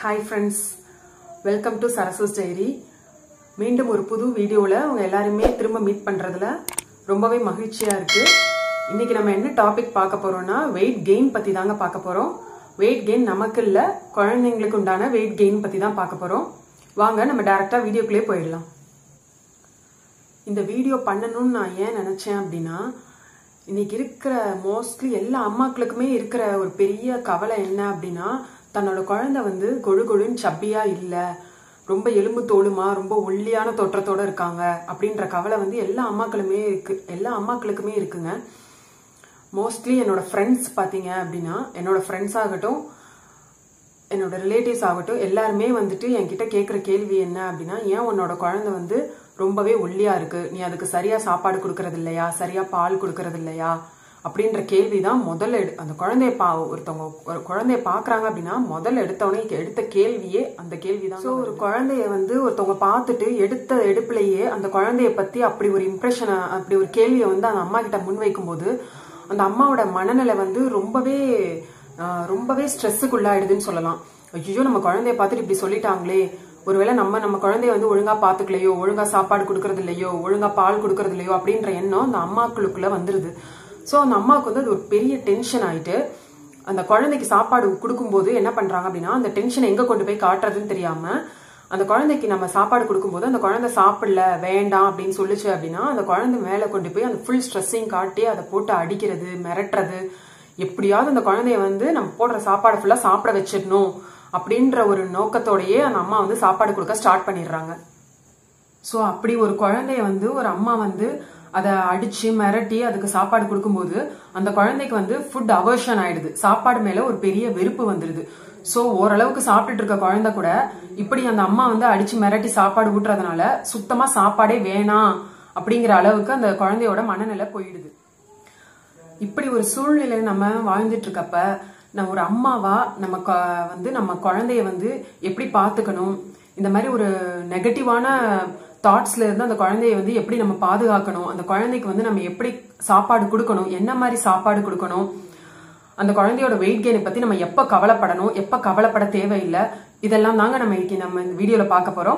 hi friends welcome to Sarasa's diary மீண்டும் ஒரு புது வீடியோவில் அவங்க எல்லாருமே திரும்ப மீட் பண்ணுறதுல ரொம்பவே மகிழ்ச்சியாக இருக்குது இன்னைக்கு நம்ம என்ன டாபிக் பார்க்க போகிறோம்னா வெயிட் கெயின் பற்றி தாங்க பார்க்க போகிறோம் வெயிட் கெயின் நமக்கு இல்லை குழந்தைங்களுக்கு உண்டான வெயிட் கெயின் பற்றி தான் பார்க்க போகிறோம் வாங்க நம்ம டேரெக்டாக வீடியோக்குள்ளே போயிடலாம் இந்த வீடியோ பண்ணணும்னு நான் ஏன் நினச்சேன் அப்படின்னா இன்னைக்கு இருக்கிற மோஸ்ட்லி எல்லா அம்மாக்களுக்குமே இருக்கிற ஒரு பெரிய கவலை என்ன அப்படின்னா தன்னோட குழந்தை வந்து கொழு கொழுன்னு சப்பியா இல்லை ரொம்ப எலும்பு தோலுமா ரொம்ப ஒல்லியான தோற்றத்தோட இருக்காங்க அப்படின்ற கவலை வந்து எல்லா அம்மாக்களுமே இருக்கு எல்லா அம்மாக்களுக்குமே இருக்குங்க மோஸ்ட்லி என்னோட ஃப்ரெண்ட்ஸ் பார்த்தீங்க அப்படின்னா என்னோட ஃப்ரெண்ட்ஸ் ஆகட்டும் என்னோட ரிலேட்டிவ்ஸ் ஆகட்டும் எல்லாருமே வந்துட்டு என்கிட்ட கேட்குற கேள்வி என்ன அப்படின்னா ஏன் உன்னோட குழந்தை வந்து ரொம்பவே ஒல்லியா இருக்கு நீ அதுக்கு சரியா சாப்பாடு கொடுக்கறது இல்லையா சரியா பால் கொடுக்கறது இல்லையா அப்படின்ற கேள்வி தான் முதல்ல எடு அந்த குழந்தைய பா ஒருத்தவங்க ஒரு குழந்தைய பாக்குறாங்க அப்படின்னா முதல்ல எடுத்தவொடனே எடுத்த கேள்வியே அந்த கேள்வி தான் ஸோ ஒரு குழந்தைய வந்து ஒருத்தவங்க பார்த்துட்டு எடுத்த எடுப்புலயே அந்த குழந்தைய பத்தி அப்படி ஒரு இம்ப்ரெஷனை அப்படி ஒரு கேள்வியை வந்து அந்த அம்மா கிட்ட முன்வைக்கும் போது அந்த அம்மாவோட மனநிலை வந்து ரொம்பவே ஆஹ், ரொம்பவே ஸ்ட்ரெஸ்ஸுக்குள்ளாயிடுதுன்னு சொல்லலாம் ஐயோ நம்ம குழந்தைய பார்த்துட்டு இப்படி சொல்லிட்டாங்களே ஒருவேளை நம்ம நம்ம குழந்தைய வந்து ஒழுங்கா பாத்துக்கலையோ ஒழுங்கா சாப்பாடு கொடுக்கறது இல்லையோ ஒழுங்கா பால் கொடுக்கறது இல்லையோ அப்படின்ற எண்ணம் அந்த அம்மாக்களுக்குள்ள வந்துருது சோ அந்த அம்மாவுக்கு வந்து அது ஒரு பெரிய டென்ஷன் ஆயிட்டு அந்த குழந்தைக்கு சாப்பாடு கொடுக்கும்போது என்ன பண்றாங்க அப்படின்னா அந்த டென்ஷனை எங்க கொண்டு போய் காட்டுறதுன்னு தெரியாம அந்த குழந்தைக்கு நம்ம சாப்பாடு கொடுக்கும்போது அந்த குழந்தை சாப்பிடல வேண்டாம் அப்படின்னு சொல்லுச்சு அப்படின்னா அந்த குழந்தை மேல கொண்டு போய் அந்த ஃபுல் ஸ்ட்ரெஸ்ஸையும் காட்டி அதை போட்டு அடிக்கிறது மிரட்டுறது எப்படியாவது அந்த குழந்தைய வந்து நம்ம போடுற சாப்பாடு ஃபுல்லா சாப்பிட வச்சிடணும் அப்படின்ற ஒரு நோக்கத்தோடயே அந்த அம்மா வந்து சாப்பாடு கொடுக்க ஸ்டார்ட் பண்ணிடுறாங்க ஸோ அப்படி ஒரு குழந்தைய வந்து ஒரு அம்மா வந்து அதை அடிச்சு மிரட்டி அதுக்கு சாப்பாடு கொடுக்கும்போது அந்த குழந்தைக்கு வந்து ஃபுட் அவர்ஷன் ஆயிடுது சாப்பாடு மேல ஒரு பெரிய வெறுப்பு வந்துடுது ஸோ ஓரளவுக்கு சாப்பிட்டுட்டு இருக்க குழந்தை கூட இப்படி அந்த அம்மா வந்து அடிச்சு மிரட்டி சாப்பாடு ஊட்டுறதுனால சுத்தமா சாப்பாடே வேணாம் அப்படிங்கிற அளவுக்கு அந்த குழந்தையோட மனநிலை போயிடுது இப்படி ஒரு சூழ்நிலை நம்ம வாழ்ந்துட்டு இருக்கப்ப நம்ம ஒரு அம்மாவா நம்ம க- வந்து நம்ம குழந்தைய வந்து எப்படி பார்த்துக்கணும் இந்த மாதிரி ஒரு நெகட்டிவான தாட்ஸ்ல இருந்து அந்த குழந்தைய வந்து எப்படி நம்ம பாதுகாக்கணும் அந்த குழந்தைக்கு வந்து நம்ம எப்படி சாப்பாடு கொடுக்கணும் என்ன மாதிரி சாப்பாடு கொடுக்கணும் அந்த குழந்தையோட வெயிட் கெயினை பத்தி நம்ம எப்ப கவலைப்படணும் எப்ப கவலைப்பட தேவையில்லை இதெல்லாம் தாங்க நம்ம இன்னைக்கு நம்ம இந்த வீடியோல பார்க்க போறோம்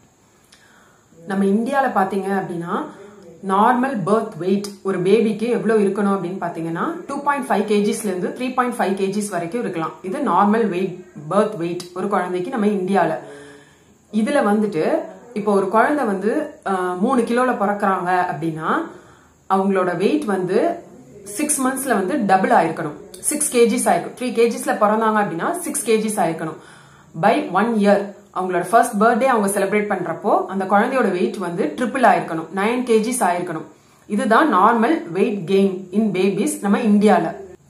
நம்ம இந்தியால பாத்தீங்க அப்படின்னா நார்மல் பர்த் வெயிட் ஒரு பேபிக்கு எவ்வளவு இருக்கணும் அப்படின்னு பாத்தீங்கன்னா டூ பாயிண்ட் ஃபைவ் கேஜிஸ்ல இருந்து த்ரீ பாயிண்ட் ஃபைவ் கேஜிஸ் வரைக்கும் இருக்கலாம் இது நார்மல் வெயிட் பர்த் வெயிட் ஒரு குழந்தைக்கு நம்ம இந்தியால இதுல வந்துட்டு இப்போ ஒரு குழந்தை வந்து ஆஹ், மூணு கிலோல பிறக்கறாங்க அப்படின்னா அவங்களோட வெயிட் வந்து சிக்ஸ் மந்த்ஸ்ல வந்து டபுள் ஆயிருக்கணும் சிக்ஸ் கேஜிஸ் ஆயிருக்கும் த்ரீ கேஜிஸ்ல பிறந்தாங்க அப்படின்னா சிக்ஸ் கேஜிஸ் ஆயிருக்கணும் பை ஒன் இயர் அவங்களோட ஃபர்ஸ்ட் பர்த்டே அவங்க செலிப்ரேட் பண்றப்போ அந்த குழந்தையோட வெயிட் வந்து ட்ரிபிள் ஆயிருக்கணும் நைன் கேஜிஸ் ஆயிருக்கணும் இதுதான் normal weight gain in babies நம்ம இந்தியால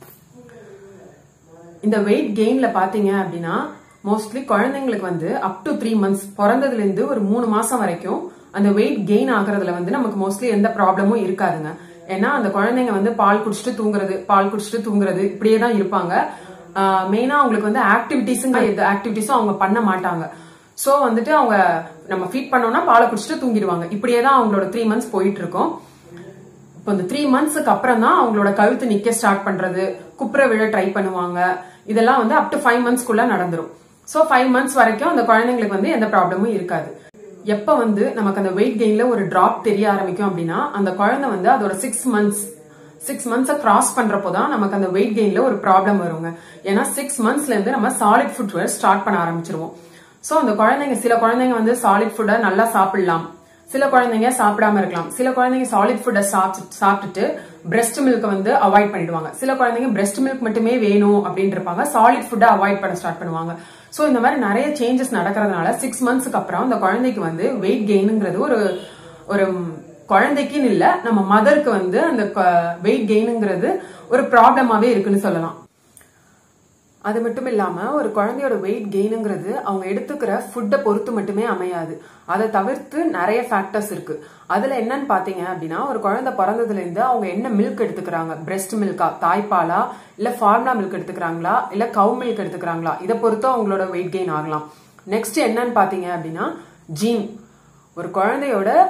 இந்த வெயிட் கெயின்ல பாத்தீங்க அப்படின்னா மோஸ்ட்லி குழந்தைங்களுக்கு வந்து அப் டு த்ரீ மந்த்ஸ் பிறந்ததுல இருந்து ஒரு மூணு மாசம் வரைக்கும் அந்த வெயிட் கெயின் ஆகுறதுல வந்து நமக்கு மோஸ்ட்லி எந்த ப்ராப்ளமும் இருக்காதுங்க ஏன்னா அந்த குழந்தைங்க வந்து பால் குடிச்சிட்டு தூங்குறது பால் குடிச்சிட்டு தூங்குறது இப்படியே தான் இருப்பாங்க மெயினா அவங்களுக்கு வந்து ஆக்டிவிட்டிஸுங்க எந்த ஆக்டிவிட்டிஸும் அவங்க பண்ண மாட்டாங்க சோ வந்துட்டு அவங்க நம்ம ஃபீட் பண்ணோம்னா பாலை குடிச்சிட்டு தூங்கிடுவாங்க இப்படியே தான் அவங்களோட த்ரீ மந்த்ஸ் போயிட்டு இருக்கும் இப்போ இந்த த்ரீ மந்த்ஸ்க்கு அப்புறம் தான் அவங்களோட கழுத்து நிக்க ஸ்டார்ட் பண்றது குப்புற விழ ட்ரை பண்ணுவாங்க இதெல்லாம் வந்து அப் டு ஃபைவ் மந்த்ஸ்க்குள்ள நடந்துரும் ஸோ ஃபைவ் மந்த்ஸ் வரைக்கும் அந்த குழந்தைங்களுக்கு வந்து எந்த ப்ராப்ளமும் இருக்காது எப்ப வந்து நமக்கு அந்த வெயிட் கெயின்ல ஒரு டிராப் தெரிய ஆரம்பிக்கும் அப்படின்னா அந்த குழந்தை வந்து அதோட சிக்ஸ் மந்த்ஸ் சிக்ஸ் மந்த்ஸை கிராஸ் பண்றப்போ தான் நமக்கு அந்த வெயிட் கெயின்ல ஒரு ப்ராப்ளம் வருங்க ஏன்னா சிக்ஸ் மந்த்ஸ்ல இருந்து நம்ம சாலிட் ஃபுட் ஸ்டார்ட் பண்ண ஆரம்பிச்சிருவோம் சோ அந்த குழந்தைங்க சில குழந்தைங்க வந்து சாலிட் ஃபுட்டை நல்லா சாப்பிடலாம் சில குழந்தைங்க சாப்பிடாம இருக்கலாம் சில குழந்தைங்க சாலிட் ஃபுட்டை சாப்பிட்டுட்டு பிரெஸ்ட் மில்க் வந்து அவாய்ட் பண்ணிடுவாங்க சில குழந்தைங்க பிரெஸ்ட் மில்க் மட்டுமே வேணும் அப்படின்னு இருப்பாங்க சாலிட் ஃபுட்டை அவாய்ட் பண்ண ஸ்டார்ட் பண்ணுவாங்க சோ இந்த மாதிரி நிறைய சேஞ்சஸ் நடக்கிறதுனால சிக்ஸ் மந்த்ஸ்க்கு அப்புறம் அந்த குழந்தைக்கு வந்து வெயிட் கெயினுங்கிறது ஒரு ஒரு குழந்தைக்குன்னு இல்ல நம்ம மதருக்கு வந்து அந்த வெயிட் கெயினுங்கிறது ஒரு ப்ராப்ளமாவே இருக்குன்னு சொல்லலாம் அது மட்டும் இல்லாம ஒரு குழந்தையோட வெயிட் கெயினுங்கிறது அவங்க எடுத்துக்கிற ஃபுட்டை பொறுத்து மட்டுமே அமையாது அதை தவிர்த்து நிறைய ஃபேக்டர்ஸ் இருக்கு அதுல என்னன்னு பாத்தீங்க அப்படின்னா ஒரு குழந்தை பிறந்ததுல இருந்து அவங்க என்ன மில்க் எடுத்துக்கிறாங்க பிரெஸ்ட் மில்கா தாய்ப்பாலா இல்ல ஃபார்முலா மில்க் எடுத்துக்கிறாங்களா இல்ல கவு மில்க் எடுத்துக்கிறாங்களா இதை பொறுத்து அவங்களோட வெயிட் கெயின் ஆகலாம் நெக்ஸ்ட் என்னன்னு பாத்தீங்க அப்படின்னா ஜீன் ஒரு குழந்தையோட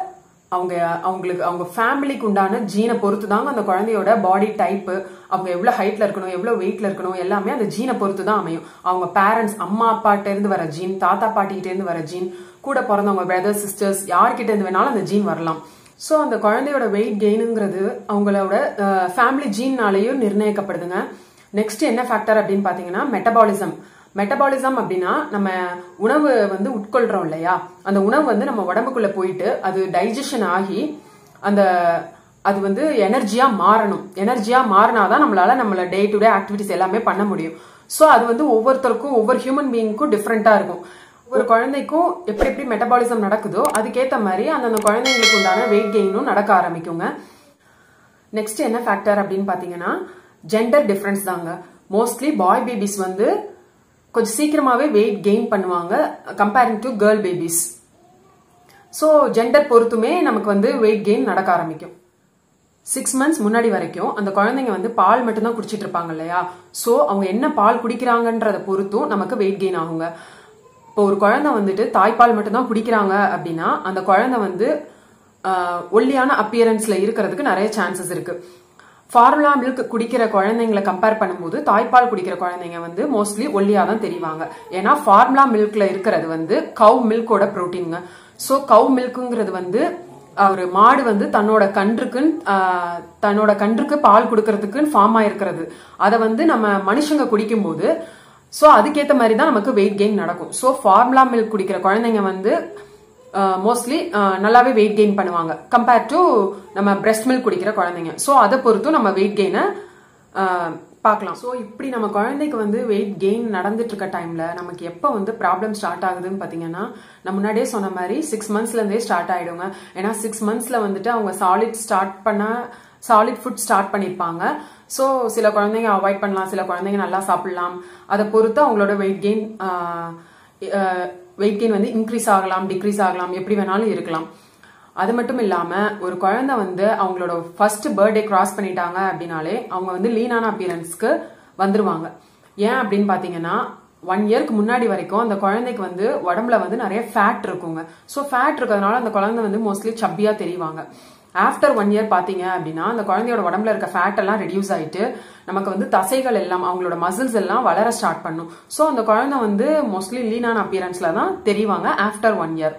அவங்க அவங்களுக்கு அவங்க ஃபேமிலிக்கு உண்டான ஜீனை பொறுத்து தாங்க அந்த குழந்தையோட பாடி டைப்பு அவங்க எவ்வளவு ஹைட்ல இருக்கணும் எவ்வளவு வெயிட்ல இருக்கணும் எல்லாமே அந்த ஜீனை பொறுத்து தான் அமையும் அவங்க பேரண்ட்ஸ் அம்மா அப்பாட்ட இருந்து வர ஜீன் தாத்தா பாட்டிகிட்ட இருந்து வர ஜீன் கூட பிறந்தவங்க பிரதர்ஸ் சிஸ்டர்ஸ் யார்கிட்ட இருந்து வேணாலும் அந்த ஜீன் வரலாம் ஸோ அந்த குழந்தையோட வெயிட் கெயினுங்கிறது அவங்களோட ஃபேமிலி ஜீன்னாலேயும் நிர்ணயிக்கப்படுதுங்க நெக்ஸ்ட் என்ன ஃபேக்டர் அப்படின்னு பாத்தீங்கன்னா மெட்டபாலிசம் மெட்டபாலிசம் அப்படின்னா நம்ம உணவு வந்து உட்கொள்றோம் இல்லையா அந்த உணவு வந்து நம்ம உடம்புக்குள்ள போயிட்டு அது டைஜஷன் ஆகி அந்த அது வந்து எனர்ஜியா மாறணும் எனர்ஜியா மாறினாதான் நம்மளால நம்மள டே டு டே ஆக்டிவிட்டிஸ் எல்லாமே பண்ண முடியும் ஸோ அது வந்து ஒவ்வொருத்தருக்கும் ஒவ்வொரு ஹியூமன் பீயிங்க்கும் டிஃப்ரெண்டா இருக்கும் ஒரு குழந்தைக்கும் எப்படி எப்படி மெட்டபாலிசம் நடக்குதோ அதுக்கேற்ற மாதிரி அந்தந்த குழந்தைங்களுக்கு உண்டான வெயிட் கெயினும் நடக்க ஆரம்பிக்குங்க நெக்ஸ்ட் என்ன ஃபேக்டர் அப்படின்னு பாத்தீங்கன்னா ஜெண்டர் டிஃபரன்ஸ் தாங்க மோஸ்ட்லி பாய் பேபிஸ் வந்து கொஞ்சம் சீக்கிரமாவே வெயிட் கெயின் பண்ணுவாங்க comparing to girl babies so gender பொறுத்துமே நமக்கு வந்து வெயிட் கெயின் நடக்க ஆரம்பிக்கும் சிக்ஸ் மந்த்ஸ் முன்னாடி வரைக்கும் அந்த குழந்தைங்க வந்து பால் மட்டும்தான் குடிச்சிட்டு இருப்பாங்க இல்லையா ஸோ அவங்க என்ன பால் குடிக்கிறாங்கன்றத பொறுத்தும் நமக்கு வெயிட் கெயின் ஆகுங்க இப்போ ஒரு குழந்தை வந்துட்டு தாய்ப்பால் மட்டும்தான் குடிக்கிறாங்க அப்படின்னா அந்த குழந்தை வந்து ஒல்லியான அப்பியரன்ஸ்ல இருக்கிறதுக்கு நிறைய சான்சஸ் இருக்கு ஃபார்முலா மில்க் குடிக்கிற குழந்தைங்களை கம்பேர் பண்ணும்போது தாய்ப்பால் குடிக்கிற குழந்தைங்க வந்து மோஸ்ட்லி ஒல்லியா தான் தெரிவாங்க ஏன்னா ஃபார்முலா மில்க்ல இருக்கிறது வந்து கவ் மில்கோட ப்ரோட்டீனுங்க ஸோ கவ் மில்க்குங்கிறது வந்து ஒரு மாடு வந்து தன்னோட கன்றுக்குன்னு தன்னோட கன்றுக்கு பால் கொடுக்கறதுக்குன்னு ஃபார்ம் ஆயிருக்கிறது அதை வந்து நம்ம மனுஷங்க குடிக்கும்போது ஸோ அதுக்கேற்ற மாதிரி தான் நமக்கு வெயிட் கெயின் நடக்கும் ஸோ ஃபார்முலா மில்க் குடிக்கிற குழந்தைங்க வந்து மோஸ்ட்லி நல்லாவே வெயிட் கெயின் பண்ணுவாங்க கம்பேர் டு நம்ம பிரெஸ்ட் மில்க் குடிக்கிற குழந்தைங்க ஸோ அதை பொறுத்தும் நம்ம வெயிட் கெயினை பார்க்கலாம் ஸோ இப்படி நம்ம குழந்தைக்கு வந்து வெயிட் கெயின் நடந்துட்டு இருக்க டைம்ல நமக்கு எப்போ வந்து ப்ராப்ளம் ஸ்டார்ட் ஆகுதுன்னு பார்த்தீங்கன்னா நான் முன்னாடியே சொன்ன மாதிரி சிக்ஸ் மந்த்ஸ்ல இருந்தே ஸ்டார்ட் ஆயிடுங்க ஏன்னா சிக்ஸ் மந்த்ஸ்ல வந்துட்டு அவங்க சாலிட் ஸ்டார்ட் பண்ண சாலிட் ஃபுட் ஸ்டார்ட் பண்ணியிருப்பாங்க ஸோ சில குழந்தைங்க அவாய்ட் பண்ணலாம் சில குழந்தைங்க நல்லா சாப்பிடலாம் அதை பொறுத்து அவங்களோட வெயிட் கெயின் வெயிட் கெயின் வந்து இன்க்ரீஸ் ஆகலாம் டிக்ரீஸ் ஆகலாம் எப்படி வேணாலும் இருக்கலாம் அது மட்டும் இல்லாம ஒரு குழந்தை வந்து அவங்களோட ஃபர்ஸ்ட் பர்த்டே கிராஸ் பண்ணிட்டாங்க அப்படின்னாலே அவங்க வந்து லீனான அப்பியரன்ஸ்க்கு வந்துருவாங்க ஏன் அப்படின்னு பாத்தீங்கன்னா ஒன் இயர்க்கு முன்னாடி வரைக்கும் அந்த குழந்தைக்கு வந்து உடம்புல வந்து நிறைய ஃபேட் இருக்குங்க ஸோ ஃபேட் இருக்கிறதுனால அந்த குழந்தை வந்து மோஸ்ட்லி சப்பியா தெரிவாங்க ஆஃப்டர் ஒன் இயர் பாத்தீங்க அப்படின்னா அந்த குழந்தையோட உடம்புல இருக்க ஃபேட் எல்லாம் ரெடியூஸ் ஆயிட்டு நமக்கு வந்து தசைகள் எல்லாம் அவங்களோட மசில்ஸ் எல்லாம் வளர ஸ்டார்ட் பண்ணும் ஸோ அந்த குழந்தை வந்து மோஸ்ட்லி லீனான அப்பியரன்ஸ்ல தான் தெரிவாங்க ஆஃப்டர் ஒன் இயர்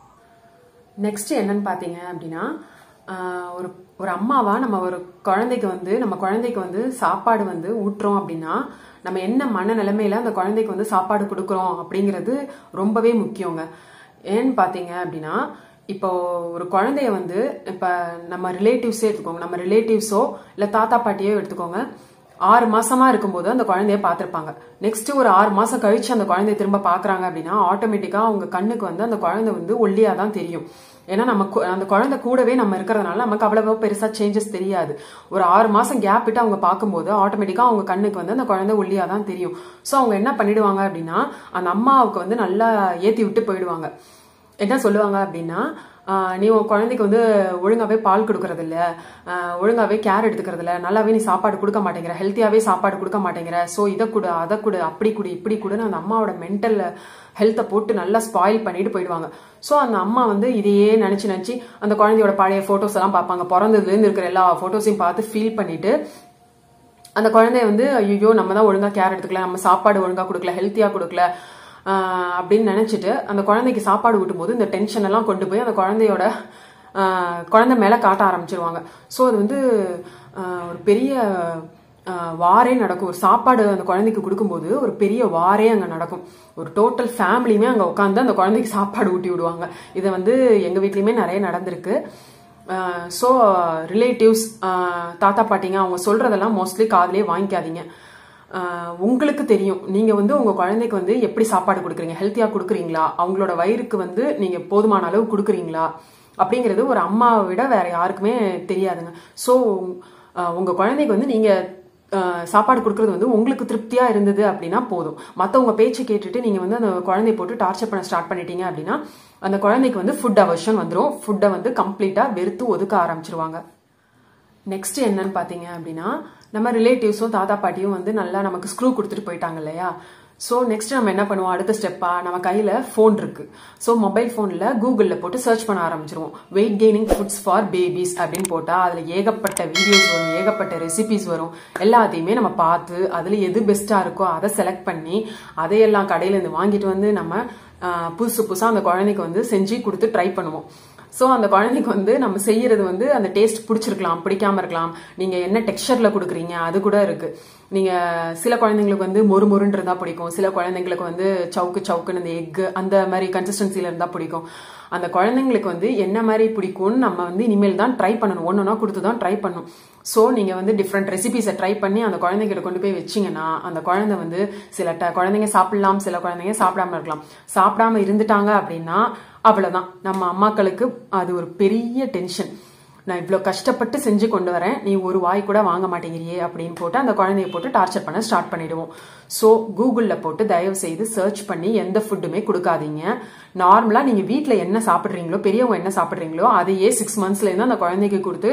நெக்ஸ்ட் என்னன்னு பாத்தீங்க அப்படின்னா ஒரு ஒரு அம்மாவா நம்ம ஒரு குழந்தைக்கு வந்து நம்ம குழந்தைக்கு வந்து சாப்பாடு வந்து ஊட்டுறோம் அப்படின்னா நம்ம என்ன மன நிலைமையில அந்த குழந்தைக்கு வந்து சாப்பாடு கொடுக்குறோம் அப்படிங்கிறது ரொம்பவே முக்கியங்க ஏன்னு பாத்தீங்க அப்படின்னா இப்போ ஒரு குழந்தைய வந்து இப்ப நம்ம ரிலேட்டிவ்ஸே எடுத்துக்கோங்க நம்ம ரிலேட்டிவ்ஸோ இல்ல தாத்தா பாட்டியோ எடுத்துக்கோங்க ஆறு மாசமா இருக்கும்போது அந்த குழந்தைய பார்த்திருப்பாங்க நெக்ஸ்ட் ஒரு ஆறு மாசம் கழிச்சு அந்த குழந்தைய திரும்ப பாக்குறாங்க அப்படின்னா ஆட்டோமேட்டிக்கா அவங்க கண்ணுக்கு வந்து அந்த குழந்தை வந்து ஒல்லியா தான் தெரியும் ஏன்னா நம்ம அந்த குழந்தை கூடவே நம்ம இருக்கிறதுனால நமக்கு அவ்வளவோ பெருசா சேஞ்சஸ் தெரியாது ஒரு ஆறு மாசம் கேப் விட்டு அவங்க பார்க்கும்போது ஆட்டோமேட்டிக்கா அவங்க கண்ணுக்கு வந்து அந்த குழந்தை ஒல்லியா தான் தெரியும் ஸோ அவங்க என்ன பண்ணிடுவாங்க அப்படின்னா அந்த அம்மாவுக்கு வந்து நல்லா ஏத்தி விட்டு போயிடுவாங்க என்ன சொல்லுவாங்க அப்படின்னா நீ உன் குழந்தைக்கு வந்து ஒழுங்காவே பால் கொடுக்கறது இல்ல ஒழுங்காவே கேர் எடுத்துக்கிறது இல்ல நல்லாவே நீ சாப்பாடு கொடுக்க மாட்டேங்கிற ஹெல்த்தியாவே சாப்பாடு கொடுக்க மாட்டேங்கிற ஸோ இதை கொடு அதை கொடு அப்படி கொடு இப்படி கொடுன்னு அந்த அம்மாவோட மென்டல் ஹெல்த்தை போட்டு நல்லா ஸ்பாயில் பண்ணிட்டு போயிடுவாங்க ஸோ அந்த அம்மா வந்து இதையே நினைச்சு நினைச்சு அந்த குழந்தையோட பழைய போட்டோஸ் எல்லாம் பார்ப்பாங்க பிறந்ததுலேருந்து இருக்கிற எல்லா போட்டோஸையும் பார்த்து ஃபீல் பண்ணிட்டு அந்த குழந்தைய வந்து ஐயோ நம்ம தான் ஒழுங்கா கேர் எடுத்துக்கல நம்ம சாப்பாடு ஒழுங்கா கொடுக்கல ஹெல்த்தியா கொடுக்கல அப்படின்னு நினைச்சிட்டு அந்த குழந்தைக்கு சாப்பாடு ஊட்டும் போது இந்த டென்ஷன் எல்லாம் கொண்டு போய் அந்த குழந்தையோட குழந்தை மேல காட்ட ஆரம்பிச்சிருவாங்க ஸோ அது வந்து ஒரு பெரிய வாரே நடக்கும் ஒரு சாப்பாடு அந்த குழந்தைக்கு கொடுக்கும்போது ஒரு பெரிய வாரே அங்க நடக்கும் ஒரு டோட்டல் ஃபேமிலியுமே அங்க உட்காந்து அந்த குழந்தைக்கு சாப்பாடு ஊட்டி விடுவாங்க இதை வந்து எங்க வீட்லயுமே நிறைய நடந்திருக்கு ஸோ ரிலேட்டிவ்ஸ் தாத்தா பாட்டிங்க அவங்க சொல்றதெல்லாம் மோஸ்ட்லி காதலே வாங்கிக்காதீங்க உங்களுக்கு தெரியும் நீங்க வந்து உங்க குழந்தைக்கு வந்து எப்படி சாப்பாடு கொடுக்குறீங்க ஹெல்த்தியா கொடுக்குறீங்களா அவங்களோட வயிறுக்கு வந்து நீங்க போதுமான அளவு கொடுக்குறீங்களா அப்படிங்கிறது ஒரு அம்மாவை விட வேற யாருக்குமே தெரியாதுங்க ஸோ உங்க குழந்தைக்கு வந்து நீங்க சாப்பாடு கொடுக்கறது வந்து உங்களுக்கு திருப்தியா இருந்தது அப்படின்னா போதும் மற்றவங்க பேச்சு கேட்டுட்டு நீங்க வந்து அந்த குழந்தைய போட்டு டார்ச்சர் பண்ண ஸ்டார்ட் பண்ணிட்டீங்க அப்படின்னா அந்த குழந்தைக்கு வந்து ஃபுட் அவர்ஷன் வந்துடும் ஃபுட்டை வந்து கம்ப்ளீட்டா வெறுத்து ஒதுக்க ஆரம்பிச்சிருவாங்க நெக்ஸ்ட் என்னன்னு பாத்தீங்க அப்படின்னா நம்ம ரிலேட்டிவ்ஸும் தாத்தா பாட்டியும் வந்து நல்லா நமக்கு ஸ்க்ரூ கொடுத்துட்டு போயிட்டாங்க இல்லையா ஸோ நெக்ஸ்ட் நம்ம என்ன பண்ணுவோம் அடுத்த ஸ்டெப்பா நம்ம கையில ஃபோன் இருக்கு ஸோ மொபைல் ஃபோன்ல கூகுளில் போட்டு சர்ச் பண்ண ஆரம்பிச்சிருவோம் weight gaining foods for babies அப்படின்னு போட்டா அதுல ஏகப்பட்ட வீடியோஸ் வரும் ஏகப்பட்ட ரெசிபிஸ் வரும் எல்லாத்தையுமே நம்ம பார்த்து அதுல எது பெஸ்டா இருக்கோ அதை செலக்ட் பண்ணி அதையெல்லாம் கடையில இருந்து வாங்கிட்டு வந்து நம்ம ஆஹ், புதுசு புதுசா அந்த குழந்தைக்கு வந்து செஞ்சு கொடுத்து ட்ரை பண்ணுவோம் ஸோ அந்த குழந்தைக்கு வந்து நம்ம செய்யறது வந்து அந்த டேஸ்ட் பிடிச்சிருக்கலாம் பிடிக்காம இருக்கலாம் நீங்க என்ன டெக்ஸ்சர்ல கொடுக்குறீங்க அது கூட இருக்கு நீங்க சில குழந்தைங்களுக்கு வந்து மொறு மொறுன்னு இருந்தா பிடிக்கும் சில குழந்தைங்களுக்கு வந்து சவுக்கு சவுக்குன்னு இந்த எக் அந்த மாதிரி கன்சிஸ்டன்சில இருந்தா பிடிக்கும் அந்த குழந்தைங்களுக்கு வந்து என்ன மாதிரி பிடிக்கும்னு நம்ம வந்து இனிமேல் தான் ட்ரை பண்ணணும் ஒன்னொன்னா கொடுத்து தான் ட்ரை பண்ணணும் ஸோ நீங்க வந்து டிஃப்ரெண்ட் ரெசிபிஸை ட்ரை பண்ணி அந்த குழந்தைகிட்ட கொண்டு போய் வச்சீங்கன்னா அந்த குழந்தை வந்து சில ட- குழந்தைங்க சாப்பிடலாம் சில குழந்தைங்க சாப்பிடாம இருக்கலாம் சாப்பிடாம இருந்துட்டாங்க அப்படின்னா அவ்வளவுதான் நம்ம அம்மாக்களுக்கு அது ஒரு பெரிய டென்ஷன் நான் இவ்வளோ கஷ்டப்பட்டு செஞ்சு கொண்டு வரேன் நீ ஒரு வாய் கூட வாங்க மாட்டேங்கிறியே அப்படின்னு போட்டு அந்த குழந்தைய போட்டு டார்ச்சர் பண்ண ஸ்டார்ட் பண்ணிடுவோம் ஸோ கூகுளில் போட்டு தயவு செய்து சர்ச் பண்ணி எந்த ஃபுட்டுமே கொடுக்காதீங்க நார்மலாக நீங்கள் வீட்டில் என்ன சாப்பிட்றீங்களோ பெரியவங்க என்ன சாப்பிட்றீங்களோ அதையே சிக்ஸ் மந்த்ஸ்லேருந்து அந்த குழந்தைக்கு கொடுத்து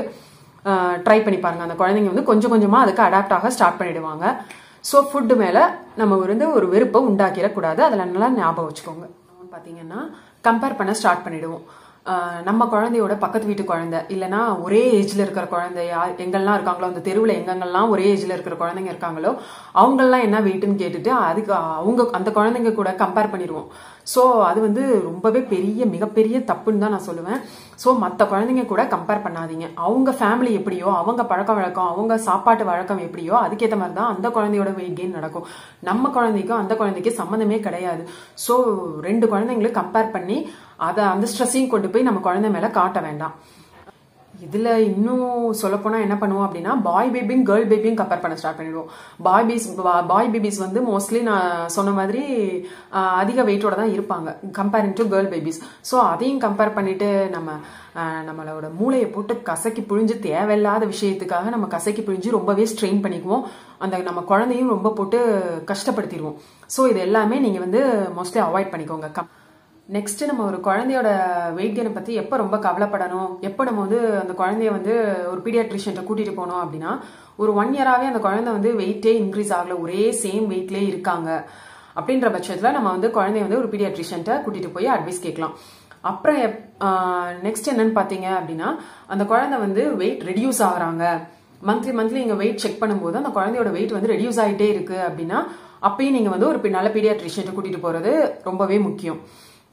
ட்ரை பண்ணி பாருங்க அந்த குழந்தைங்க வந்து கொஞ்சம் கொஞ்சமாக அதுக்கு அடாப்ட் ஆக ஸ்டார்ட் பண்ணிடுவாங்க ஸோ ஃபுட்டு மேலே நம்ம வந்து ஒரு வெறுப்பை உண்டாக்கிடக்கூடாது அதில் நல்லா ஞாபகம் வச்சுக்கோங்க பார்த்தீங்கன்னா கம்பேர் பண்ண ஸ்டார்ட் பண்ணிடுவோம் ஆஹ் நம்ம குழந்தையோட பக்கத்து வீட்டு குழந்தை இல்லைன்னா ஒரே ஏஜ்ல இருக்கிற குழந்தை யா- எங்கெல்லாம் இருக்காங்களோ அந்த தெருவில் எங்கெங்கெல்லாம் ஒரே ஏஜ்ல இருக்கிற குழந்தைங்க இருக்காங்களோ அவங்கெல்லாம் என்ன வெயிட்னு கேட்டுட்டு அதுக்கு அவங்க அந்த குழந்தைங்க கூட கம்பேர் பண்ணிடுவோம் ஸோ அது வந்து ரொம்பவே பெரிய மிகப்பெரிய தப்புன்னு தான் நான் சொல்லுவேன் ஸோ மற்ற குழந்தைங்க கூட கம்பேர் பண்ணாதீங்க அவங்க ஃபேமிலி எப்படியோ அவங்க பழக்க வழக்கம் அவங்க சாப்பாட்டு வழக்கம் எப்படியோ அதுக்கேற்ற மாதிரி தான் அந்த குழந்தையோட வெயிட் கெயின் நடக்கும் நம்ம குழந்தைக்கும் அந்த குழந்தைக்கு சம்மந்தமே கிடையாது ஸோ ரெண்டு குழந்தைங்களும் கம்பேர் பண்ணி அதை அந்த ஸ்ட்ரெஸ்ஸையும் கொண்டு போய் நம்ம குழந்தை மேல காட்ட வேண்டாம் இதுல இன்னும் சொல்லப்போனா என்ன பண்ணுவோம் அப்படின்னா பாய் பேபியும் கேர்ள் பேபியும் கம்பேர் பண்ண ஸ்டார்ட் பண்ணிடுவோம் பாய் பேபிஸ் பாய் பேபிஸ் வந்து மோஸ்ட்லி நான் சொன்ன மாதிரி ஆஹ், அதிக வெயிட்டோட தான் இருப்பாங்க comparing to girl babies so அதையும் கம்பேர் பண்ணிட்டு நம்ம ஆஹ், நம்மளோட மூளையை போட்டு கசக்கி புழிஞ்சு தேவையில்லாத விஷயத்துக்காக நம்ம கசக்கி புழிஞ்சு ரொம்பவே ஸ்ட்ரெயின் பண்ணிக்குவோம் அந்த நம்ம குழந்தையும் ரொம்ப போட்டு கஷ்டப்படுத்திடுவோம் ஸோ இது எல்லாமே நீங்க வந்து மோஸ்ட்லி அவாய்ட் பண்ணிக்கோங்க கம் நெக்ஸ்ட் நம்ம ஒரு குழந்தையோட வெயிட் கெயினை பத்தி எப்போ ரொம்ப கவலைப்படணும் எப்போ நம்ம வந்து அந்த குழந்தைய வந்து ஒரு பீடியாட்ரிஷியன்ட்ட கூட்டிட்டு போனோம் அப்படின்னா ஒரு ஒன் இயராகவே அந்த குழந்தை வந்து வெயிட்டே இன்க்ரீஸ் ஆகல ஒரே சேம் வெயிட்லேயே இருக்காங்க அப்படின்ற பட்சத்தில் நம்ம வந்து குழந்தைய வந்து ஒரு பீடியாட்ரிஷியன்ட்ட கூட்டிட்டு போய் அட்வைஸ் கேட்கலாம் அப்புறம் நெக்ஸ்ட் என்னன்னு பார்த்தீங்க அப்படின்னா அந்த குழந்தை வந்து வெயிட் ரெடியூஸ் ஆகுறாங்க மந்த்லி மந்த்லி நீங்க வெயிட் செக் பண்ணும்போது அந்த குழந்தையோட வெயிட் வந்து ரெடியூஸ் ஆகிட்டே இருக்கு அப்படின்னா அப்பயும் நீங்க வந்து ஒரு பி- நல்ல பீடியாட்ரிஷியன்ட்ட கூட்டிட்டு போறது ரொம்பவே முக்கியம்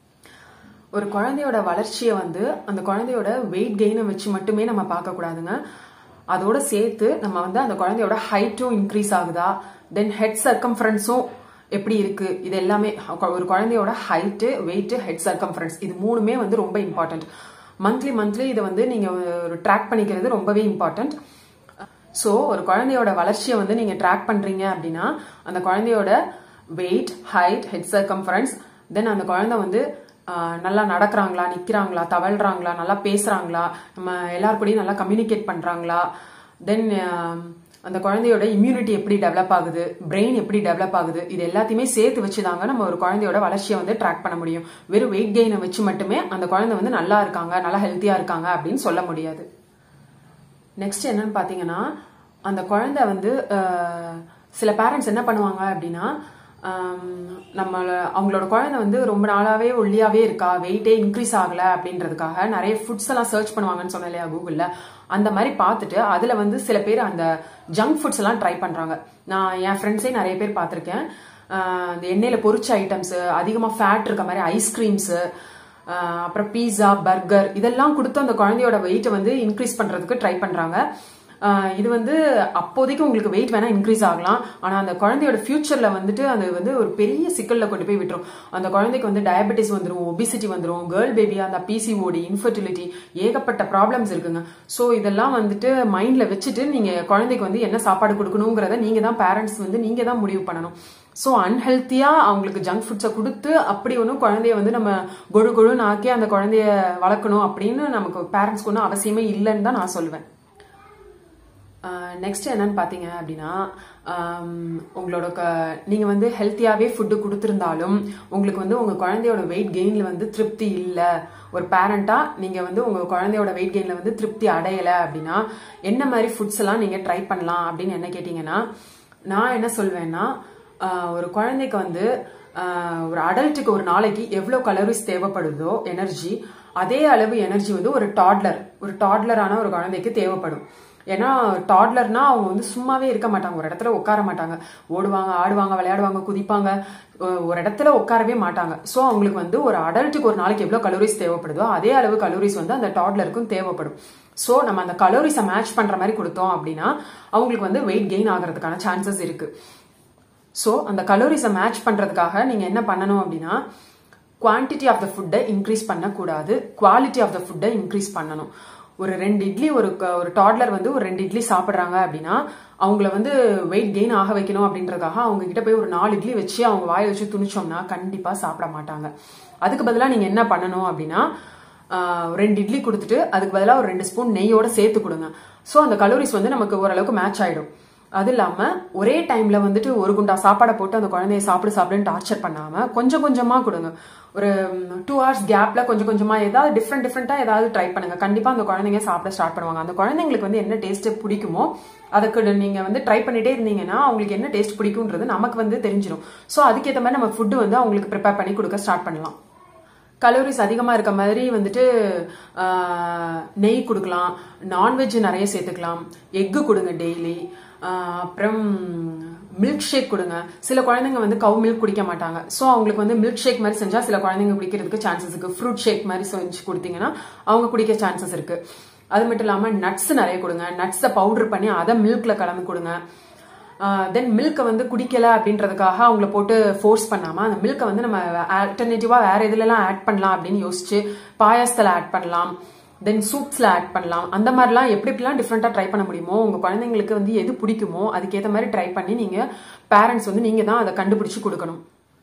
ஒரு குழந்தையோட வளர்ச்சியை வந்து அந்த குழந்தையோட வெயிட் கெயினை வச்சு மட்டுமே நம்ம பார்க்க கூடாதுங்க அதோட சேர்த்து நம்ம வந்து அந்த குழந்தையோட ஹைட்டும் இன்க்ரீஸ் ஆகுதா தென் ஹெட் சர்க்கம்ஃபரன்ஸும் எப்படி இருக்கு இது எல்லாமே ஒரு குழந்தையோட ஹைட்டு வெயிட் ஹெட் சர்க்கம்ஃபரன்ஸ் இது மூணுமே வந்து ரொம்ப இம்பார்ட்டன்ட் மந்த்லி மந்த்லி இதை வந்து நீங்க ஒரு ட்ராக் பண்ணிக்கிறது ரொம்பவே இம்பார்ட்டன்ட் ஸோ ஒரு குழந்தையோட வளர்ச்சியை வந்து நீங்க ட்ராக் பண்றீங்க அப்படின்னா அந்த குழந்தையோட weight height head circumference then அந்த குழந்தை வந்து ஆஹ், நல்லா நடக்கிறாங்களா நிக்கிறாங்களா தவழ்றாங்களா நல்லா பேசுறாங்களா நம்ம எல்லார் கூடயும் நல்லா கம்யூனிகேட் பண்றாங்களா தென் அந்த குழந்தையோட இம்யூனிட்டி எப்படி டெவலப் ஆகுது பிரெயின் எப்படி டெவலப் ஆகுது இது எல்லாத்தையுமே சேர்த்து வச்சுதாங்க நம்ம ஒரு குழந்தையோட வளர்ச்சியை வந்து ட்ராக் பண்ண முடியும் வெறும் வெயிட் கெயினை வச்சு மட்டுமே அந்த குழந்தை வந்து நல்லா இருக்காங்க நல்லா ஹெல்த்தியா இருக்காங்க அப்படின்னு சொல்ல முடியாது நெக்ஸ்ட் என்னன்னு பாத்தீங்கன்னா அந்த குழந்தை வந்து அஹ், சில பேரண்ட்ஸ் என்ன பண்ணுவாங்க அப்படின்னா ஆம், நம்மள அவங்களோட குழந்தை வந்து ரொம்ப நாளாவே ஒல்லியாவே இருக்கா வெயிட்டே இன்க்ரீஸ் ஆகல அப்படின்றதுக்காக நிறைய ஃபுட்ஸ் எல்லாம் சர்ச் பண்ணுவாங்கன்னு சொன்னேன் இல்லையா கூகுள்ல அந்த மாதிரி பார்த்துட்டு அதுல வந்து சில பேர் அந்த ஜங்க் ஃபுட்ஸ் எல்லாம் ட்ரை பண்றாங்க நான் என் ஃப்ரெண்ட்ஸே நிறைய பேர் பார்த்திருக்கேன் ஆஹ் இந்த எண்ணெயில பொரிச்ச ஐட்டம்ஸ் அதிகமா ஃபேட் இருக்க மாதிரி ஐஸ்கிரீம்ஸ் அப்புறம் பீஸா பர்கர் இதெல்லாம் கொடுத்து அந்த குழந்தையோட வெயிட்டை வந்து இன்க்ரீஸ் பண்றதுக்கு ட்ரை பண்றாங்க ஆஹ் இது வந்து அப்போதைக்கு உங்களுக்கு வெயிட் வேணா இன்க்ரீஸ் ஆகலாம் ஆனா அந்த குழந்தையோட ஃபியூச்சர்ல வந்துட்டு அது வந்து ஒரு பெரிய சிக்கல்ல கொண்டு போய் விட்டுரும் அந்த குழந்தைக்கு வந்து டயபெட்டிஸ் வந்துரும் ஒபிசிட்டி வந்துரும் கேர்ள் பேபியா அந்த பிசிஓடி இன்ஃபர்டிலிட்டி ஏகப்பட்ட ப்ராப்ளம்ஸ் இருக்குங்க ஸோ இதெல்லாம் வந்துட்டு மைண்ட்ல வச்சுட்டு நீங்க குழந்தைக்கு வந்து என்ன சாப்பாடு கொடுக்கணுங்கிறத நீங்க தான் பேரண்ட்ஸ் வந்து நீங்க தான் முடிவு பண்ணணும் ஸோ அன்ஹெல்த்தியா அவங்களுக்கு ஜங்க் ஃபுட்ஸை கொடுத்து அப்படி ஒன்றும் குழந்தைய வந்து நம்ம கொழு கொழுன்னு ஆக்கி அந்த குழந்தைய வளர்க்கணும் அப்படின்னு நமக்கு பேரண்ட்ஸ்க்கு ஒன்றும் அவசியமே இல்லைன்னு தான் நான் சொல்லுவேன் நெக்ஸ்ட் என்னன்னு பார்த்தீங்க அப்படின்னா ஆம், உங்களோட க நீங்கள் வந்து ஹெல்த்தியாகவே ஃபுட்டு கொடுத்துருந்தாலும் உங்களுக்கு வந்து உங்கள் குழந்தையோட வெயிட் கெயினில் வந்து திருப்தி இல்லை ஒரு பேரண்ட்டாக நீங்கள் வந்து உங்கள் குழந்தையோட வெயிட் கெயினில் வந்து திருப்தி அடையலை அப்படின்னா என்ன மாதிரி ஃபுட்ஸ் எல்லாம் நீங்கள் ட்ரை பண்ணலாம் அப்படின்னு என்ன கேட்டிங்கன்னா நான் என்ன சொல்வேன்னா ஆஹ் ஒரு குழந்தைக்கு வந்து ஆஹ் ஒரு அடல்ட்டுக்கு ஒரு நாளைக்கு எவ்வளவு கலோரிஸ் தேவைப்படுதோ எனர்ஜி அதே அளவு எனர்ஜி வந்து ஒரு டாட்லர் ஒரு டாட்லரான ஒரு குழந்தைக்கு தேவைப்படும் ஏன்னா டாட்லர்னா அவங்க வந்து சும்மாவே இருக்க மாட்டாங்க ஒரு இடத்துல உட்கார மாட்டாங்க ஓடுவாங்க ஆடுவாங்க விளையாடுவாங்க குதிப்பாங்க ஒ- ஒரு இடத்துல உட்காரவே மாட்டாங்க ஸோ அவங்களுக்கு வந்து ஒரு அடல்ட்டுக்கு ஒரு நாளைக்கு எவ்வளோ கலோரிஸ் தேவைப்படுதோ அதே அளவு கலோரிஸ் வந்து அந்த டாட்லருக்கும் தேவைப்படும் ஸோ நம்ம அந்த கலோரிஸை மேட்ச் பண்ற மாதிரி கொடுத்தோம் அப்படின்னா அவங்களுக்கு வந்து வெயிட் கெயின் ஆகிறதுக்கான சான்சஸ் இருக்கு ஸோ அந்த கலோரிஸை மேட்ச் பண்றதுக்காக நீங்க என்ன பண்ணணும் அப்படின்னா குவான்டிட்டி ஆஃப் த ஃபுட்டை இன்க்ரீஸ் பண்ணக்கூடாது குவாலிட்டி ஆஃப் த ஃபுட்டை இன்க்ரீஸ் பண்ணணும் ஒரு ரெண்டு இட்லி ஒரு க- ஒரு டாட்லர் வந்து ஒரு ரெண்டு இட்லி சாப்பிட்றாங்க அப்படின்னா அவங்கள வந்து வெயிட் கெயின் ஆக வைக்கணும் அப்படின்றதுக்காக அவங்க கிட்ட போய் ஒரு நாலு இட்லி வச்சு அவங்க வாயை வச்சு துணிச்சோம்னா கண்டிப்பா சாப்பிட மாட்டாங்க அதுக்கு பதிலாக நீங்க என்ன பண்ணணும் அப்படின்னா ஆஹ், ரெண்டு இட்லி கொடுத்துட்டு அதுக்கு பதிலாக ஒரு ரெண்டு ஸ்பூன் நெய்யோட சேர்த்து கொடுங்க ஸோ அந்த கலோரிஸ் வந்து நமக்கு ஓரளவுக்கு மேட்ச் ஆயிடும் அது இல்லாம ஒரே டைம்ல வந்துட்டு ஒரு குண்டா சாப்பாடை போட்டு அந்த குழந்தைய சாப்பிடு சாப்பிடுன்னு டார்ச்சர் பண்ணாம கொஞ்சம் கொஞ்சமா கொடுங்க ஒரு டூ ஹவர்ஸ் கேப்ல கொஞ்சம் கொஞ்சமா ஏதாவது டிஃப்ரெண்ட் டிஃப்ரெண்டா ஏதாவது ட்ரை பண்ணுங்க கண்டிப்பா அந்த குழந்தைங்க சாப்பிட ஸ்டார்ட் பண்ணுவாங்க அந்த குழந்தைங்களுக்கு வந்து என்ன டேஸ்ட் பிடிக்குமோ அதுக்கு நீங்க வந்து ட்ரை பண்ணிட்டே இருந்தீங்கன்னா அவங்களுக்கு என்ன டேஸ்ட் பிடிக்கும்ன்றது நமக்கு வந்து தெரிஞ்சிடும் ஸோ அதுக்கேற்ற மாதிரி நம்ம ஃபுட்டு வந்து அவங்களுக்கு ப்ரிப்பேர் பண்ணி கொடுக்க ஸ்டார்ட் பண்ணலாம் கலோரிஸ் அதிகமாக இருக்க மாதிரி வந்துட்டு ஆஹ், நெய் கொடுக்கலாம் நான்வெஜ் நிறைய சேர்த்துக்கலாம் எக்கு கொடுங்க டெய்லி அப்புறம் மில்க் ஷேக் கொடுங்க சில குழந்தைங்க வந்து கவு மில்க் குடிக்க மாட்டாங்க ஸோ அவங்களுக்கு வந்து மில்க் ஷேக் மாதிரி செஞ்சா சில குழந்தைங்க குடிக்கிறதுக்கு சான்சஸ் இருக்கு ஃப்ரூட் ஷேக் மாதிரி செஞ்சு கொடுத்தீங்கன்னா அவங்க குடிக்க சான்சஸ் இருக்கு அது மட்டும் இல்லாம நட்ஸ் நிறைய கொடுங்க நட்ஸை பவுடர் பண்ணி அதை மில்க்ல கலந்து கொடுங்க தென் மில்கை வந்து குடிக்கல அப்படின்றதுக்காக அவங்கள போட்டு ஃபோர்ஸ் பண்ணாம அந்த மில்கை வந்து நம்ம ஆல்டர்னேட்டிவா வேற இதுலலாம் ஆட் பண்ணலாம் அப்படின்னு யோசிச்சு பாயாசத்துல ஆட் பண்ணலாம் தென் சூப்ஸ்ல ஆட் பண்ணலாம் அந்த மாதிரிலாம் எப்படி எப்படிலாம் டிஃப்ரெண்டா ட்ரை பண்ண முடியுமோ உங்க குழந்தைங்களுக்கு வந்து எது பிடிக்குமோ அதுக்கேற்ற மாதிரி ட்ரை பண்ணி நீங்க பேரண்ட்ஸ் வந்து நீங்க தான் அதை கண்டுபிடிச்சு கொடுக்கணும்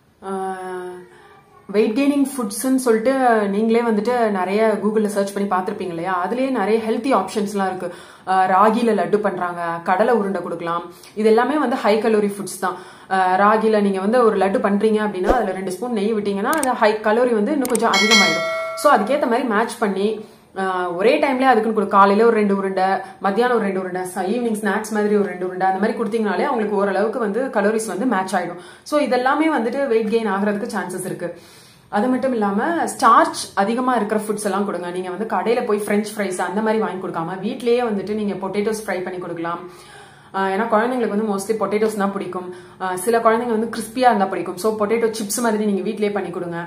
வெயிட் கெய்னிங் ஃபுட்ஸ்ன்னு சொல்லிட்டு நீங்களே வந்துட்டு நிறைய கூகுளில் சர்ச் பண்ணி பார்த்துருப்பீங்க இல்லையா அதுலேயே நிறைய ஹெல்த்தி ஆப்ஷன்ஸ்லாம் இருக்கு அஹ் ராகில லட்டு பண்றாங்க கடலை உருண்டை கொடுக்கலாம் இது எல்லாமே வந்து ஹை கலோரி ஃபுட்ஸ் தான் அஹ் ராகில நீங்க வந்து ஒரு லட்டு பண்றீங்க அப்படின்னா அதுல ரெண்டு ஸ்பூன் நெய் விட்டீங்கன்னா அது ஹை கலோரி வந்து இன்னும் கொஞ்சம் அதிகமாயிடும் ஸோ அதுக்கேற்ற மாதிரி மேட்ச் பண்ணி ஆஹ் ஒரே டைம்ல அதுக்குன்னு கொடு காலையில ஒரு ரெண்டு உருண்டை மத்தியானம் ஒரு ரெண்டு உருண்டை ஈவினிங் ஸ்நாக்ஸ் மாதிரி ஒரு ரெண்டு உருண்டை அந்த மாதிரி கொடுத்தீங்கனாலே அவங்களுக்கு ஓரளவுக்கு வந்து கலோரிஸ் வந்து மேட்ச் ஆயிடும் ஸோ இதெல்லாமே வந்துட்டு வெயிட் கெயின் ஆகிறதுக்கு சான்சஸ் இருக்கு அது மட்டும் இல்லாம ஸ்டார்ச் அதிகமா இருக்கிற ஃபுட்ஸ் எல்லாம் கொடுங்க நீங்க வந்து கடையில போய் ஃப்ரெஞ்ச் ஃப்ரைஸ் அந்த மாதிரி வாங்கி கொடுக்காம வீட்லயே வந்துட்டு நீங்க பொட்டேட்டோஸ் ஃப்ரை பண்ணி கொடுக்கலாம் ஆஹ் ஏன்னா குழந்தைங்களுக்கு வந்து மோஸ்ட்லி பொட்டேட்டோஸ் தான் பிடிக்கும் ஆஹ் சில குழந்தைங்க வந்து கிறிஸ்பியா இருந்தா பிடிக்கும் ஸோ பொட்டேட்டோ சிப்ஸ் மாதிரி நீங்க வீட்லயே பண்ணி கொடுங்க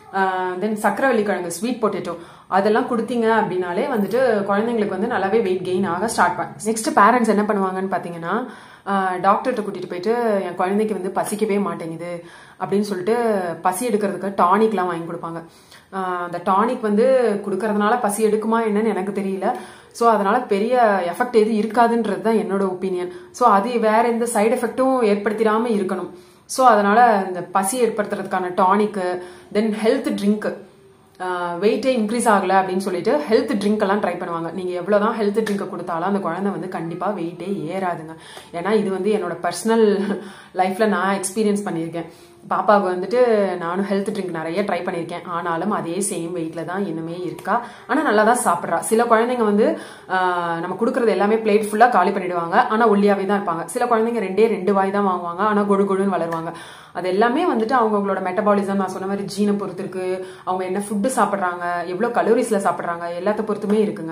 தென் சக்கரவள்ளி கிழங்கு ஸ்வீட் பொட்டேட்டோ அதெல்லாம் கொடுத்தீங்க அப்படின்னாலே வந்துட்டு குழந்தைங்களுக்கு வந்து நல்லாவே வெயிட் கெயின் ஆக ஸ்டார்ட் பண்ண நெக்ஸ்ட் பேரண்ட்ஸ் என்ன பண்ணுவாங்கன்னு பாத்தீங்கன்னா டாக்டர்கிட்ட கூட்டிட்டு போயிட்டு என் குழந்தைக்கு வந்து பசிக்கவே மாட்டேங்குது அப்படின்னு சொல்லிட்டு பசி எடுக்கிறதுக்கு டானிக்லாம் வாங்கி கொடுப்பாங்க ஆஹ் அந்த டானிக் வந்து கொடுக்கறதுனால பசி எடுக்குமா என்னன்னு எனக்கு தெரியல ஸோ அதனால பெரிய எஃபெக்ட் எது இருக்காதுன்றது தான் என்னோட ஒப்பீனியன் ஸோ அது வேற எந்த சைடு எஃபெக்ட்டும் ஏற்படுத்திடாம இருக்கணும் ஸோ அதனால இந்த பசி ஏற்படுத்துறதுக்கான டானிக்கு தென் ஹெல்த் ட்ரிங்க் வெயிட்டே இன்க்ரீஸ் ஆகல அப்படின்னு சொல்லிட்டு ஹெல்த் ட்ரிங்க் எல்லாம் ட்ரை பண்ணுவாங்க நீங்க எவ்வளவுதான் ஹெல்த் ட்ரிங்க் கொடுத்தாலும் அந்த குழந்தை வந்து கண்டிப்பா வெயிட்டே ஏறாதுங்க ஏன்னா இது வந்து என்னோட பர்சனல் லைஃப்ல நான் எக்ஸ்பீரியன்ஸ் பண்ணியிருக்கேன் பாப்பாவுக்கு வந்துட்டு நானும் ஹெல்த் ட்ரிங்க் நிறைய ட்ரை பண்ணியிருக்கேன் ஆனாலும் அதே சேம் வெயிட்ல தான் இன்னுமே இருக்கா ஆனா நல்லா தான் சாப்பிட்றா சில குழந்தைங்க வந்து ஆஹ், நம்ம கொடுக்கறது எல்லாமே பிளேட் ஃபுல்லா காலி பண்ணிடுவாங்க ஆனா ஒல்லியாவே தான் இருப்பாங்க சில குழந்தைங்க ரெண்டே ரெண்டு வாய் தான் வாங்குவாங்க ஆனா கொழு கொழுன்னு வளருவாங்க அது எல்லாமே வந்துட்டு அவங்கவுங்களோட மெட்டபாலிசம் நான் சொன்ன மாதிரி ஜீனை பொறுத்து இருக்கு அவங்க என்ன ஃபுட்டு சாப்பிட்றாங்க எவ்வளவு கலோரிஸ்ல சாப்பிட்றாங்க எல்லாத்த பொறுத்துமே இருக்குங்க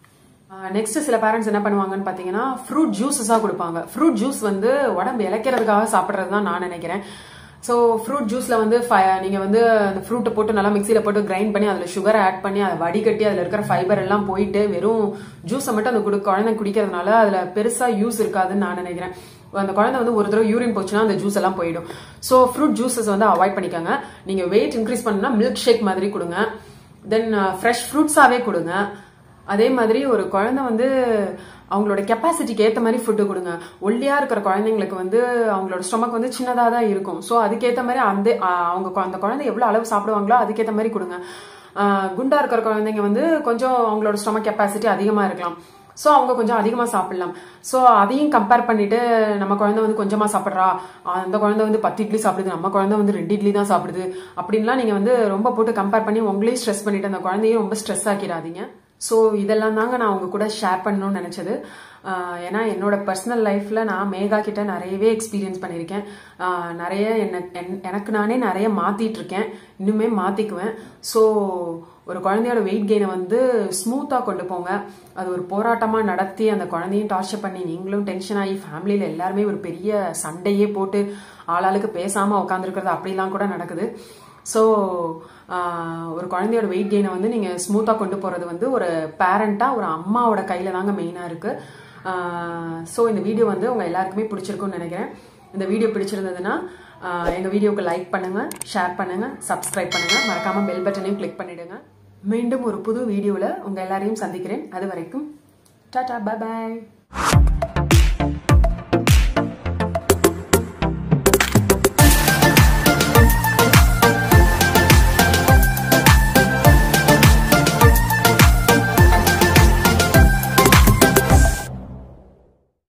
நெக்ஸ்ட் சில பேரண்ட்ஸ் என்ன பண்ணுவாங்கன்னு பாத்தீங்கன்னா ஃப்ரூட் ஜூஸஸா கொடுப்பாங்க ஃப்ரூட் ஜூஸ் வந்து உடம்பு இளைக்கிறதுக்காக சாப்பிட்றது தான் நான் நினைக்கிறேன் ஸோ ஃப்ரூட் ஜூஸ்ல வந்து fi- நீங்க வந்து அந்த ஃப்ரூட்டை போட்டு நல்லா மிக்சியில போட்டு கிரைண்ட் பண்ணி அதுல சுகரை ஆட் பண்ணி அதை வடிகட்டி அதுல இருக்கிற ஃபைபர் எல்லாம் போயிட்டு வெறும் ஜூஸை மட்டும் அந்த குடு குழந்தை குடிக்கிறதுனால அதுல பெருசா யூஸ் இருக்காதுன்னு நான் நினைக்கிறேன் அந்த குழந்தை வந்து ஒரு தடவை யூரின் போச்சுன்னா அந்த ஜூஸ் எல்லாம் போயிடும் ஸோ ஃப்ரூட் ஜூஸஸ் வந்து அவாய்ட் பண்ணிக்கோங்க நீங்க வெயிட் இன்க்ரீஸ் பண்ணா மில்க் ஷேக் மாதிரி கொடுங்க தென் ஃப்ரெஷ் ஃப்ரூட்ஸாவே கொடுங்க அதே மாதிரி ஒரு குழந்தை வந்து அவங்களோட கெப்பாசிட்டிக்கு ஏத்த மாதிரி ஃபுட்டு கொடுங்க ஒல்லியா இருக்கிற குழந்தைங்களுக்கு வந்து அவங்களோட ஸ்டொமக் வந்து சின்னதா தான் இருக்கும் ஸோ அதுக்கேத்த மாதிரி அந்த ஆஹ் அவங்க கு- அந்த குழந்தை எவ்வளவு அளவு சாப்பிடுவாங்களோ அதுக்கேத்த மாதிரி கொடுங்க ஆஹ் குண்டா இருக்கிற குழந்தைங்க வந்து கொஞ்சம் அவங்களோட ஸ்டொமக் கெப்பாசிட்டி அதிகமா இருக்கலாம் ஸோ அவங்க கொஞ்சம் அதிகமாக சாப்பிடலாம் ஸோ அதையும் கம்பேர் பண்ணிட்டு நம்ம குழந்தை வந்து கொஞ்சமாக சாப்பிட்றா அந்த குழந்தை வந்து பத்து இட்லி சாப்பிடுது நம்ம குழந்தை வந்து ரெண்டு இட்லி தான் சாப்பிடுது அப்படின்லாம் நீங்கள் வந்து ரொம்ப போட்டு கம்பேர் பண்ணி உங்களையும் ஸ்ட்ரெஸ் பண்ணிட்டு அந்த குழந்தையும் ரொம்ப ஸ்ட்ரெஸ் ஆக்கிடாதீங்க ஸோ இதெல்லாம் தாங்க நான் உங்க கூட ஷேர் பண்ணணும்னு நினச்சது ஏன்னா என்னோட பர்சனல் லைஃப்பில் நான் மேகா கிட்ட நிறையவே எக்ஸ்பீரியன்ஸ் பண்ணியிருக்கேன் ஆஹ் நிறைய என்ன என்- எனக்கு நானே நிறைய மாற்றிட்டு இருக்கேன் இன்னுமே மாற்றிக்குவேன் ஸோ ஒரு குழந்தையோட வெயிட் கெயினை வந்து ஸ்மூத்தாக கொண்டு போங்க அது ஒரு போராட்டமாக நடத்தி அந்த குழந்தையும் டார்ச்சர் பண்ணி நீங்களும் டென்ஷன் ஆகி ஃபேமிலியில் எல்லாருமே ஒரு பெரிய சண்டையே போட்டு ஆளாளுக்கு பேசாமல் உட்காந்துருக்கிறது அப்படிலாம் கூட நடக்குது ஸோ ஒரு குழந்தையோட வெயிட் கெயினை வந்து நீங்கள் ஸ்மூத்தாக கொண்டு போகிறது வந்து ஒரு பேரண்ட்டாக ஒரு அம்மாவோட கையில் தாங்க மெயினாக இருக்குது ஸோ இந்த வீடியோ வந்து உங்கள் எல்லாருக்குமே பிடிச்சிருக்கும்னு நினைக்கிறேன் இந்த வீடியோ பிடிச்சிருந்ததுன்னா ஆஹ் எங்க வீடியோக்கு லைக் பண்ணுங்க ஷேர் பண்ணுங்க சப்ஸ்கிரைப் பண்ணுங்க மறக்காம பெல் பட்டனையும் கிளிக் பண்ணிடுங்க மீண்டும் ஒரு புது வீடியோவில் உங்க எல்லாரையும் சந்திக்கிறேன் அது வரைக்கும் டாடா பை பாய்